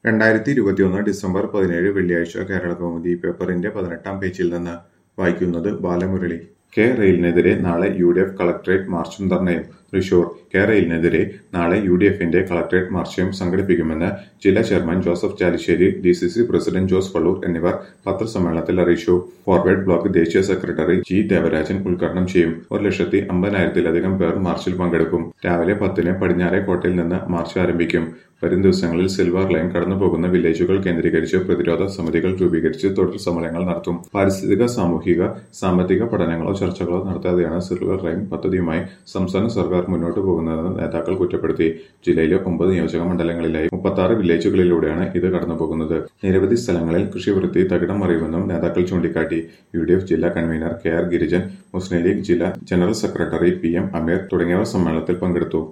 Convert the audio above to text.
രണ്ടായിരത്തി ഇരുപത്തിയൊന്ന് ഡിസംബർ പതിനേഴ് വെള്ളിയാഴ്ച കേരളകൗമുദി പേപ്പറിന്റെ പതിനെട്ടാം പേജിൽ നിന്ന് വായിക്കുന്നത് ബാലമുരളി കെ റെയിലിനെതിരെ നാളെ യു ഡി എഫ് കളക്ടറേറ്റ് മാർച്ചും ധർണയും തൃശൂർ കെ റെയിലിനെതിരെ നാളെ യു ഡി എഫിന്റെ കളക്ടറേറ്റ് മാർച്ചും സംഘടിപ്പിക്കുമെന്ന് ജില്ലാ chairman Joseph Chalissery D C C president Jose Palloor എന്നിവർ പത്രസമ്മേളനത്തിൽ അറിയിച്ചു ഫോർവേഡ് ബ്ലോക്ക് ദേശീയ സെക്രട്ടറി ജി ദേവരാജൻ ഉദ്ഘാടനം ചെയ്യും ഒരു ലക്ഷത്തി അമ്പതിനായിരത്തിലധികം പേർ മാർച്ചിൽ പങ്കെടുക്കും രാവിലെ പത്തിന് പടിഞ്ഞാറെ കോട്ടയിൽ നിന്ന് മാർച്ച് ആരംഭിക്കും വരും ദിവസങ്ങളിൽ സിൽവർ ലൈൻ കടന്നുപോകുന്ന വില്ലേജുകൾ കേന്ദ്രീകരിച്ച് പ്രതിരോധ സമിതികൾ രൂപീകരിച്ച് തുടർ സമരങ്ങൾ നടത്തും പാരിസ്ഥിതിക സാമൂഹിക സാമ്പത്തിക പഠനങ്ങളോ ചർച്ചകളോ നടത്താതെയാണ് സിൽവർ ലൈൻ പദ്ധതിയുമായി സംസ്ഥാന സർക്കാർ മുന്നോട്ടു പോകുന്നതെന്ന് നേതാക്കൾ കുറ്റപ്പെടുത്തി ജില്ലയിലെ ഒമ്പത് നിയോജക മണ്ഡലങ്ങളിലായി മുപ്പത്തി വില്ലേജുകളിലൂടെയാണ് ഇത് കടന്നുപോകുന്നത് നിരവധി സ്ഥലങ്ങളിൽ കൃഷിവൃത്തി തകിടം മറിയുമെന്നും നേതാക്കൾ ചൂണ്ടിക്കാട്ടി യു ഡി എഫ് ജില്ലാ convener K R Girijan Muslim league ജില്ലാ general secretary P M Ameer തുടങ്ങിയവർ സമ്മേളനത്തിൽ പങ്കെടുത്തു